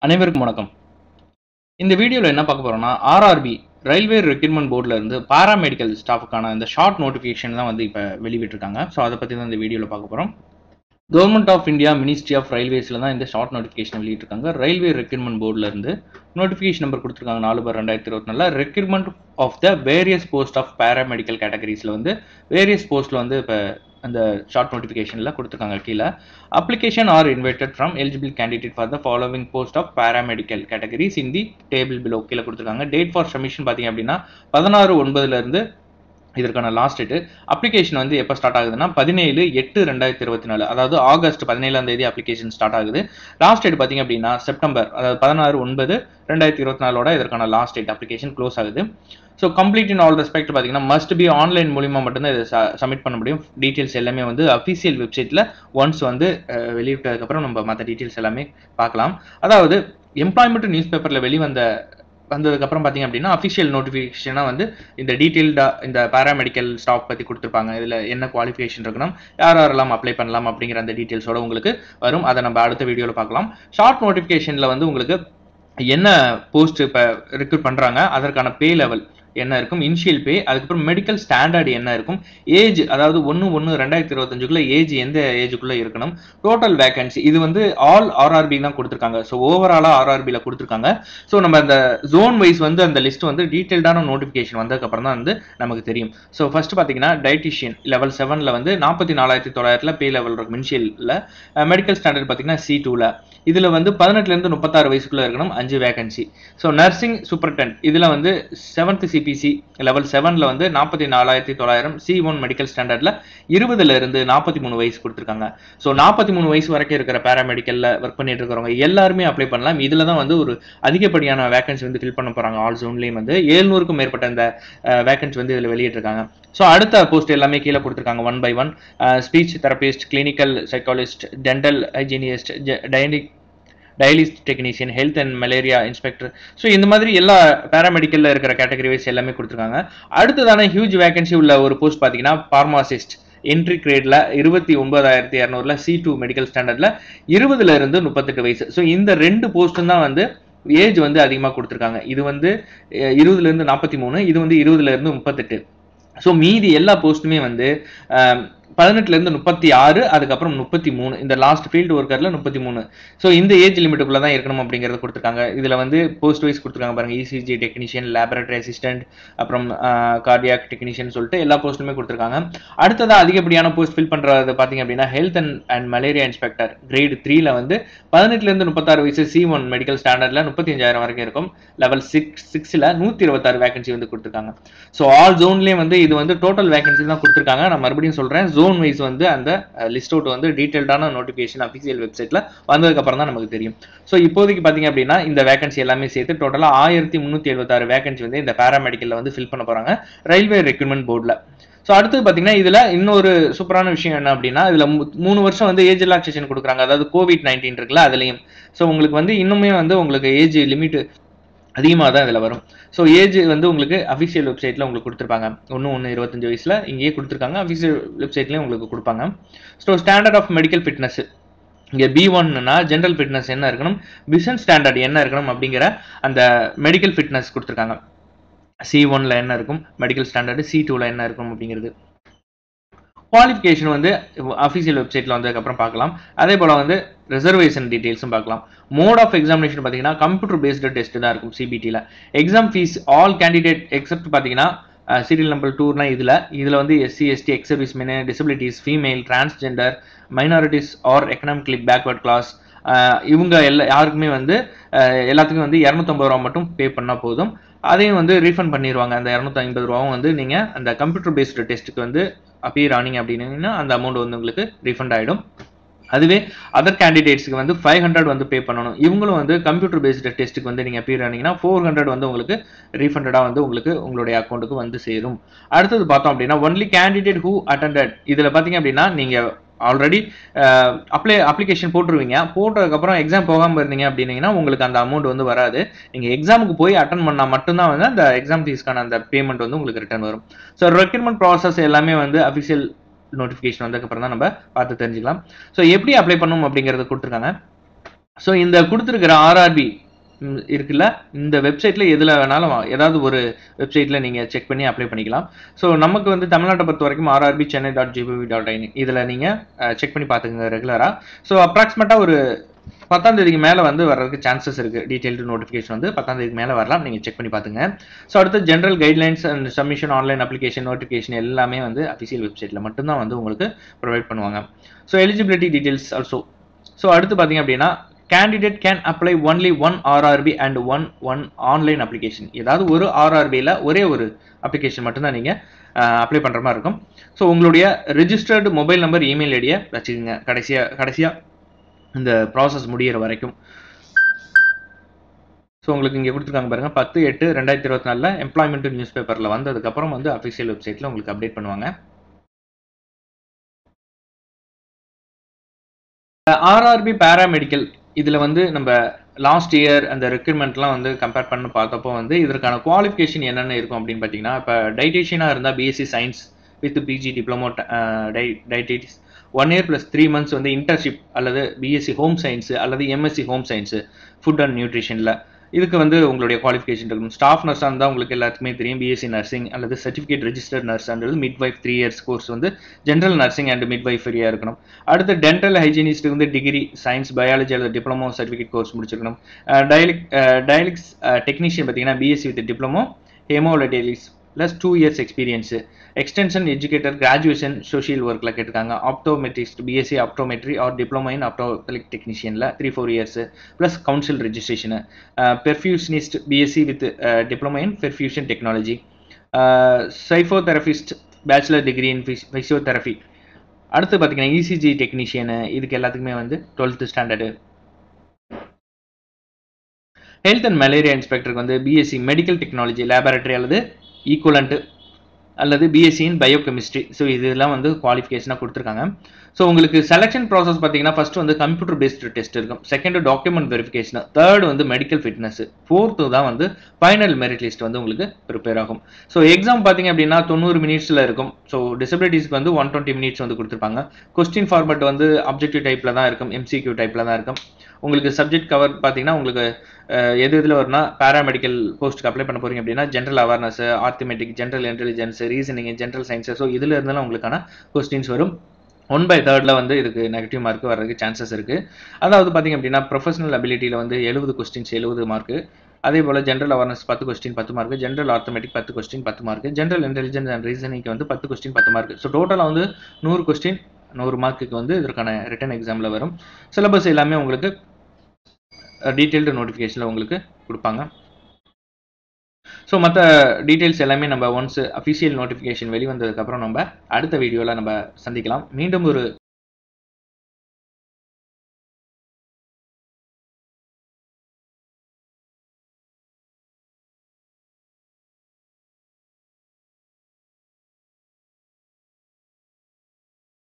அனைவருக்கும் வணக்கம் இந்த வீடியோவில் என்ன பார்க்க போறோம்னா ஆர்ஆர்பி ரயில்வே ரெக்ரூட்மெண்ட் போர்டில் இருந்து பாராமெடிக்கல் ஸ்டாஃபுக்கான இந்த ஷார்ட் நோட்டிஃபிகேஷன் தான் வந்து இப்போ வெளிவிட்டிருக்காங்க ஸோ அதை பற்றி தான் இந்த வீடியோவில் பார்க்க போகிறோம் government of India ministry of ரயில்வேஸில் தான் இந்த ஷார்ட் நோட்டிஃபிகேஷன் வெளியிட்டிருக்காங்க ரயில்வே ரெக்ரூட்மெண்ட் போர்டில் இருந்து நோட்டிஃபிகேஷன் நம்பர் கொடுத்துருக்காங்க நாலு பார் ரெண்டாயிரத்தி இருபத்தி நாலில் recruitment of the various post of paramedical கேட்டகரிஸில் வந்து வேரியஸ் போஸ்ட்டில் வந்து இப்போ அந்த ஷார்ட் நோட்டிஃபிகேஷனில் கொடுத்துருக்காங்க கீழே application are invited from eligible candidate for the following post of paramedical categories in the table below கீழே கொடுத்துருக்காங்க டேட் ஃபார் சப்மிஷன் பார்த்தீங்க அப்படின்னா பதினாறு ஒன்பதுலேருந்து இதற்கான லாஸ்ட் டேட்டு அப்ளிகேஷன் வந்து எப்போ ஸ்டார்ட் ஆகுதுன்னா பதினேழு எட்டு ரெண்டாயிரத்தி இருபத்தி நாலு அதாவது ஆகஸ்ட் பதினேழாம் தேதி அப்ளிகேஷன் ஸ்டார்ட் ஆகுது லாஸ்ட் டேட் பார்த்தீங்க அப்படின்னா செப்டம்பர் அதாவது பதினாறு ஒன்பது ரெண்டாயிரத்தி இருபத்தி நாலோட இதற்கான லாஸ்ட் டேட் அப்ளிகேஷன் க்ளோஸ் ஆகுது so complete in all respect பார்த்தீங்கன்னா மஸ்ட் பி ஆன்லைன் மூலியமாக மட்டும்தான் இதை சப்மிட் பண்ண முடியும் டீட்டெயில்ஸ் எல்லாமே வந்து அஃபீஷியல் வெப்சைட்டில் ஒன்ஸ் வந்து அஹ், வெளியிட்டதுக்கப்புறம் நம்ம மற்ற டீட்டெயில்ஸ் எல்லாமே பார்க்கலாம் அதாவது எம்ப்ளாய்மெண்ட் நியூஸ் பேப்பரில் வெளிவந்த வந்ததுக்கப்புறம் பார்த்தீங்க அப்படின்னா அஃபிஷியல் நோட்டிஃபிகேஷனாக வந்து இந்த டீட்டெயில்டாக இந்த பாராமெடிக்கல் ஸ்டாஃப் பற்றி கொடுத்துருப்பாங்க இதில் என்ன குவாலிஃபிகேஷன் இருக்கணும் யார் யாரெல்லாம் அப்ளை பண்ணலாம் அப்படிங்கிற அந்த டீட்டெயில்ஸோட உங்களுக்கு வரும் அதை நம்ம அடுத்த வீடியோவில் பார்க்கலாம் ஷார்ட் நோட்டிஃபிகேஷனில் வந்து உங்களுக்கு என்ன போஸ்ட் இப்போ ரெக்ரூட் பண்ணுறாங்க அதற்கான பே லெவல் என்ன இருக்கும் இனிஷியல் பே அதுக்கப்புறம் மெடிக்கல் ஸ்டாண்டர்ட் என்ன இருக்கும் ஏஜ் அதாவது ஒன்று ஒன்று ரெண்டாயிரத்தி இருபத்தஞ்சுக்குள்ள ஏஜ் எந்த ஏஜுக்குள்ளே இருக்கணும் டோட்டல் வேகன்சி இது வந்து ஆல் ஆர்ஆர்பி தான் கொடுத்துருக்காங்க ஸோ ஓவராலாக ஆர்ஆர்பியில் கொடுத்துருக்காங்க ஸோ நம்ம அந்த ஜோன் வைஸ் வந்து அந்த லிஸ்ட் வந்து டீட்டெயில்டான நோட்டிஃபிகேஷன் வந்ததுக்கப்புறம் தான் வந்து நமக்கு தெரியும் ஸோ ஃபர்ஸ்ட் பார்த்தீங்கன்னா டயட்டிஷியன் லெவல் செவனில் வந்து நாற்பத்தி நாலாயிரத்தி தொள்ளாயிரத்தில் பே லெவல் இருக்கும் இனிஷியலில் மெடிக்கல் ஸ்டாண்டர்ட் பார்த்தீங்கன்னா சி டூவில் இதில் வந்து பதினெட்டுலேருந்து முப்பத்தாறு வயசுக்குள்ளே இருக்கணும் அஞ்சு வேகன்சி ஸோ நர்சிங் சூப்பர்டென்ட் இதில் வந்து செவன்த் சிபிசி லெவல் செவனில் வந்து நாற்பத்தி நாலாயிரத்தி தொள்ளாயிரம் சி ஒன் மெடிக்கல் ஸ்டாண்டர்டில் இருபதுல இருந்து நாற்பத்தி மூணு வயசு கொடுத்துருக்காங்க ஸோ நாற்பத்தி மூணு வயசு வரைக்கும் இருக்கிற பேராமெடிக்கலில் ஒர்க் பண்ணிட்டு இருக்கிறவங்க எல்லாருமே அப்ளை பண்ணலாம் இதில் தான் வந்து ஒரு அதிகப்படியான வேகன்சி வந்து ஃபில் பண்ண போகிறாங்க ஆல் ஜோன்லேயும் வந்து ஏழ்நூறுக்கும் மேற்பட்ட அந்த வேகன்சி வந்து இதில் வெளியிட்டிருக்காங்க ஸோ அடுத்த போஸ்ட் எல்லாமே கீழே கொடுத்துருக்காங்க one by one speech therapist clinical psychologist dental hygienist டயனிக் dialysis technician health and malaria inspector so இந்த மாதிரி எல்லா பேராமெடிக்கலில் இருக்கிற கேட்டகரி வைஸ் எல்லாமே கொடுத்துருக்காங்க அடுத்ததான ஹியூஜ் வேகன்சி உள்ள ஒரு போஸ்ட் பார்த்தீங்கன்னா ஃபார்மாசிஸ்ட் என்ட்ரி கிரேடில் இருபத்தி ஒன்பதாயிரத்தி இரநூறுல சி டூ மெடிக்கல் ஸ்டாண்டர்டில் இருபதுல இருந்து முப்பத்தெட்டு வயசு ஸோ இந்த ரெண்டு போஸ்ட்டும் தான் வந்து ஏஜ் வந்து அதிகமாக கொடுத்துருக்காங்க இது வந்து அஹ், இருபதுல இருந்து நாற்பத்தி மூணு இது வந்து இருபதுல இருந்து முப்பத்தெட்டு ஸோ மீதி எல்லா போஸ்ட்டுமே வந்து ஆம், பதினெட்டுலேருந்து முப்பத்தி ஆறு அதுக்கப்புறம் முப்பத்தி மூணு இந்த லாஸ்ட் ஃபீல்டு ஒர்க்கரில் முப்பத்தி மூணு ஸோ இந்த ஏஜ் லிமிட்டுக்குள்ளே தான் இருக்கணும் அப்படிங்கிறத கொடுத்துருக்காங்க இதில் வந்து போஸ்ட் வைஸ் கொடுத்துருக்காங்க பாருங்க இசிஜி டெக்னீஷியன் லேபரேட்டரி அசிஸ்டன்ட் அப்புறம் கார்டியாக் டெக்னீஷியன் சொல்லிட்டு எல்லா போஸ்ட்டுமே கொடுத்துருக்காங்க அடுத்ததாக அதிகப்படியான போஸ்ட் ஃபில் பண்ணுறது பார்த்தீங்க அப்படின்னா health and and malaria inspector grade த்ரீல வந்து பதினெட்டுலேருந்து முப்பத்தாறு வயசு சி ஒன் மெடிக்கல் ஸ்டாண்டர்டில் முப்பத்தி அஞ்சாயிரம் வரைக்கும் இருக்கும் லெவல் சிக்ஸ் சிக்ஸில் நூற்றி இருபத்தாறு வேகன்சி வந்து கொடுத்துருக்காங்க ஸோ ஆல் ஜோன்லேயே வந்து இது வந்து டோட்டல் வேகன்சி தான் கொடுத்துருக்காங்க நான் மறுபடியும் சொல்கிறேன் ஜோன் வைஸ் வந்து அந்த லிஸ்ட் அவுட் வந்து டீட்டெயில்டான நோட்டிஃபிகேஷன் அஃபிஷியல் வெப்சைட்டில் வந்ததுக்கப்புறம் தான் நமக்கு தெரியும் ஸோ இப்போதைக்கு பார்த்தீங்க அப்படின்னா இந்த வேகன்சி எல்லாமே சேர்த்து டோட்டலாக ஆயிரத்தி முந்நூற்றி எழுபத்தாறு வேகன்சி வந்து இந்த பேராமெடிக்கலில் வந்து ஃபில் பண்ண போகிறாங்க ரயில்வே ரெக்ரூட்மெண்ட் போர்டில் ஸோ அடுத்தது பார்த்தீங்கன்னா இதில் இன்னொரு சூப்பரான விஷயம் என்ன அப்படின்னா இதில் மூணு வருஷம் வந்து ஏஜ் ரிலாக்ஸேஷன் கொடுக்குறாங்க அதாவது கோவிட் நைன்டீன் இருக்குல்ல அதுலேயும் ஸோ உங்களுக்கு வந்து இன்னுமே வந்து உங்களுக்கு ஏஜ் லிமிட் அதிகமாக தான் இதில் வரும் ஸோ ஏஜ் வந்து உங்களுக்கு அஃபிஷியல் வெப்சைட்டில் உங்களுக்கு கொடுத்துருப்பாங்க ஒன்று ஒன்று இருபத்தஞ்சு வயசில் இங்கேயே கொடுத்துருக்காங்க அஃபிஷியல் வெப்சைட்லேயும் உங்களுக்கு கொடுப்பாங்க so standard of medical fitness இங்கே பி ஒன்னா ஜென்ரல் ஃபிட்னஸ் என்ன இருக்கணும் பிசன் ஸ்டாண்டர்ட் என்ன இருக்கணும் அப்படிங்கிற அந்த மெடிக்கல் ஃபிட்னஸ் கொடுத்துருக்காங்க சி ஒன்ல என்ன இருக்கும் மெடிக்கல் ஸ்டாண்டர்டு சி டூவில் என்ன இருக்கும் அப்படிங்கிறது குவாலிஃபிகேஷன் வந்து அஃபிஷியல் வெப்சைட்டில் வந்ததுக்கப்புறம் பார்க்கலாம் அதே போல் வந்து ரிசர்வேஷன் டீட்டெயில்ஸும் பார்க்கலாம் மோட் ஆஃப் எக்ஸாமினேஷன் பார்த்தீங்கன்னா கம்ப்யூட்டர் பேஸ்டு டெஸ்ட் தான் இருக்கும் சிபிடியில் exam fees all candidate except பார்த்தீங்கன்னா சீரியல் நம்பர் டூர்னா இதில் இதில் வந்து SC ST ex servicemen disabilities female transgender minorities or economically backward class இவங்க எல்லா யாருக்குமே வந்து அஹ், எல்லாத்துக்கும் வந்து இரநூத்தம்பது ரூபா மட்டும் பே பண்ணால் போதும் அதையும் வந்து ரீஃபண்ட் பண்ணிடுவாங்க அந்த இரநூத்தி ஐம்பது ரூபாவும் வந்து நீங்கள் அந்த கம்ப்யூட்டர் பேஸ்டு டெஸ்ட்டுக்கு வந்து அப்பியர் ஆனீங்க அப்படின்னீங்கன்னா அந்த அமௌண்ட் வந்து உங்களுக்கு ரீஃபண்ட் ஆகிடும் அதுவே அதர் கேண்டிடேட்ஸ்க்கு வந்து ஃபைவ் ஹண்ட்ரட் வந்து பே பண்ணணும் இவங்களும் வந்து கம்ப்யூட்டர் பேஸ்டு டெஸ்ட்டுக்கு வந்து நீங்கள் அப்பியர் ஆனீங்கன்னா ஃபோர் ஹண்ட்ரட் வந்து உங்களுக்கு ரீஃபண்டடாக வந்து உங்களுக்கு உங்களுடைய அக்கௌண்ட்டுக்கு வந்து சேரும் அடுத்தது பார்த்தோம் அப்படின்னா ஒன்லி கேண்டிடேட் ஹூ அட்டண்டட் இதில் பார்த்தீங்க அப்படின்னா நீங்கள் ஆல்ரெடி அப்ளை அப்ளிகேஷன் போட்டுருவீங்க போட்டதுக்கப்புறம் எக்ஸாம் போகாமல் இருந்தீங்க அப்படின்னீங்கன்னா உங்களுக்கு அந்த அமௌண்ட் வந்து வராது நீங்கள் எக்ஸாமுக்கு போய் அட்டன் பண்ணால் மட்டும்தான் வந்து அந்த எக்ஸாம் ஃபீஸ்க்கான அந்த பேமெண்ட் வந்து உங்களுக்கு ரிட்டர்ன் வரும் ஸோ ரெக்ரூட்மெண்ட் ப்ராசஸ் எல்லாமே வந்து அஃபிஷியல் நோட்டிஃபிகேஷன் வந்ததுக்கப்புறம் தான் நம்ம பார்த்து தெரிஞ்சுக்கலாம் ஸோ எப்படி அப்ளை பண்ணணும் அப்படிங்கிறத கொடுத்துருக்காங்க ஸோ இந்த கொடுத்துருக்கிற ஆர்ஆர்பி இருக்குல்ல இந்த வெப்சைட்டில் எதில் வேணாலும் ஏதாவது ஒரு வெப்சைட்டில் நீங்கள் செக் பண்ணி அப்ளை பண்ணிக்கலாம் ஸோ நமக்கு வந்து தமிழ்நாட்டை பொறுத்த வரைக்கும் RRB Chennai dot GBV dot in இதில் நீங்கள் செக் பண்ணி பார்த்துக்கங்க ரெகுலராக ஸோ அப்ராக்சிமேட்டாக ஒரு பத்தாம் தேதிக்கு மேலே வந்து வர்றதுக்கு சான்சஸ் இருக்குது டீட்டெயில்டு நோட்டிஃபிகேஷன் வந்து பத்தாம் தேதிக்கு மேலே வரலாம் நீங்கள் செக் பண்ணி பார்த்துங்க ஸோ அடுத்து general guidelines and submission online application notification எல்லாமே வந்து அஃபிஷியல் வெப்சைட்டில் மட்டும்தான் வந்து உங்களுக்கு ப்ரொவைட் பண்ணுவாங்க so eligibility details also so அடுத்து பார்த்தீங்க அப்படின்னா candidate can apply only one RRB and one one online application ஏதாவது ஒரு ஆர்ஆர்பியில் ஒரே ஒரு அப்ளிகேஷன் மட்டும்தான் நீங்கள் அப்ளை பண்ணுற மாதிரி இருக்கும் ஸோ உங்களுடைய ரிஜிஸ்டர்டு மொபைல் நம்பர் இமெயில் ஐடியை வச்சுக்கோங்க கடைசியாக கடைசியாக இந்த ப்ராசஸ் முடிகிற வரைக்கும் ஸோ உங்களுக்கு இங்கே கொடுத்துருக்காங்க பாருங்க பத்து எட்டு ரெண்டாயிரத்தி இருபத்தி நாலில் எம்ப்ளாய்மெண்ட் நியூஸ் பேப்பரில் வந்ததுக்கப்புறம் வந்து அஃபிஷியல் வெப்சைட்டில் உங்களுக்கு அப்டேட் பண்ணுவாங்க ஆர்ஆர்பி பேராமெடிக்கல் இதில் வந்து நம்ம லாஸ்ட் இயர் அந்த ரெக்ரூட்மெண்ட்லாம் வந்து கம்பேர் பண்ணி பார்த்தப்போ வந்து இதற்கான குவாலிஃபிகேஷன் என்னென்ன இருக்கும் அப்படின்னு பார்த்தீங்கன்னா இப்போ டைட்டேஷியனாக இருந்தால் BSc science with PG diploma டை dietetics one year plus three months வந்து இன்டர்ன்ஷிப் அல்லது பிஎஸ்சி ஹோம் சயின்ஸு அல்லது MSc home science food and நியூட்ரிஷனில் இதுக்கு வந்து உங்களுடைய குவாலிஃபிகேஷன் இருக்கணும் ஸ்டாஃப் நர்ஸாக இருந்தால் உங்களுக்கு எல்லாத்துக்குமே தெரியும் பிஎஸ்சி நர்சிங் அல்லது சர்டிஃபிகேட் ரெஜிஸ்டர்ட் நர்ஸ்ன்றது midwife three years course வந்து general nursing and midwife ஃப்ரீயாக இருக்கணும் அடுத்து டென்டல் ஹைஜீனிஸ்ட் வந்து டிகிரி சயின்ஸ் பயாலஜி அல்லது டிப்ளமோ சர்டிஃபிகேட் கோர்ஸ் முடிச்சிருக்கணும் டயலிக் டயலிக்ஸ் டெக்னீஷியன் பார்த்தீங்கன்னா BSc with diploma haemodialysis plus two years experience extension educator graduation social ஒர்க்கில் கேட்டிருக்காங்க optometrist BSc optometry or diploma in optometric டெக்னீஷியனில் three four years plus council ரெஜிஸ்ட்ரேஷனு perfusionist BSc with diploma in perfusion technology physiotherapist bachelor degree in physiotherapy அடுத்து பார்த்தீங்கன்னா ECG technician இதுக்கு எல்லாத்துக்குமே வந்து twelfth standard health and malaria இன்ஸ்பெக்டருக்கு வந்து BSc medical technology laboratory அல்லது ஈக்குவலண்ட்டு அல்லது பிஎஸ்சி இன் பயோகெமிஸ்ட்ரி ஸோ இதெல்லாம் வந்து குவாலிஃபிகேஷனாக கொடுத்துருக்காங்க ஸோ உங்களுக்கு செலெக்ஷன் ப்ராசஸ் பார்த்தீங்கன்னா ஃபர்ஸ்ட் வந்து கம்ப்யூட்டர் பேஸ்டு டெஸ்ட் இருக்கும் செகண்ட் டாக்குமெண்ட் வெரிஃபிகேஷன் தேர்ட் வந்து மெடிக்கல் ஃபிட்னஸ் ஃபோர்த்து தான் வந்து ஃபைனல் மெரிட் லிஸ்ட் வந்து உங்களுக்கு ப்ரிப்பேர் ஆகும் ஸோ எக்ஸாம் பார்த்தீங்க அப்படின்னா தொண்ணூறு மினிட்ஸில் இருக்கும் ஸோ டிசபிலிட்டிஸ்க்கு வந்து ஒன் டுவெண்ட்டி மினிட்ஸ் வந்து கொடுத்துருப்பாங்க கொஸ்டின் ஃபார்மட் வந்து அப்ஜெக்டிவ் டைப்பில் தான் இருக்கும் எம்சிக்யூ டைப்பில் தான் இருக்கும் உங்களுக்கு சப்ஜெக்ட் கவர் பார்த்தீங்கன்னா உங்களுக்கு எது இதில் வரும்னா பேராமெடிக்கல் போஸ்ட்டுக்கு அப்ளை பண்ண போறீங்க அப்படின்னா general awareness arithmetic general intelligence reasoning general science so இதில் இருந்தாலும் உங்களுக்கான கொஸ்டின்ஸ் வரும் ஒன் பை தேர்டில் வந்து இதுக்கு நெகட்டிவ் மார்க் வர்றதுக்கு சான்சஸ் இருக்குது அதாவது பார்த்தீங்க அப்படின்னா ப்ரொஃபஷனல் அபிலிட்டியில் வந்து எழுபது கொஸ்டின்ஸ் எழுபது மார்க்கு அதே போல் ஜென்ரல் அவேர்னஸ் பத்து கொஸ்டின் பத்து மார்க் ஜென்ரல் ஆர்த்தமெட்டிக் பத்து கொஸ்டின் பத்து மார்க் ஜென்ரல் இன்டெலிஜென்ஸ் அண்ட் ரீசனிங்க்கு வந்து பத்து கொஸ்டின் பத்து மார்க் ஸோ டோட்டலாக வந்து நூறு கொஸ்டின் நூறு மார்க்குக்கு வந்து இதற்கான ரிட்டன் எக்ஸாமில் வரும் சிலபஸ் எல்லாமே உங்களுக்கு டீட்டெயில்டு நோட்டிஃபிகேஷனில் உங்களுக்கு கொடுப்பாங்க ஸோ மற்ற டீட்டெயில்ஸ் எல்லாமே நம்ம ஒன்ஸ் அஃபிஷியல் நோட்டிஃபிகேஷன் வெளிவந்ததுக்கப்புறம் நம்ம அடுத்த வீடியோவில் நம்ம சந்திக்கலாம் மீண்டும் ஒரு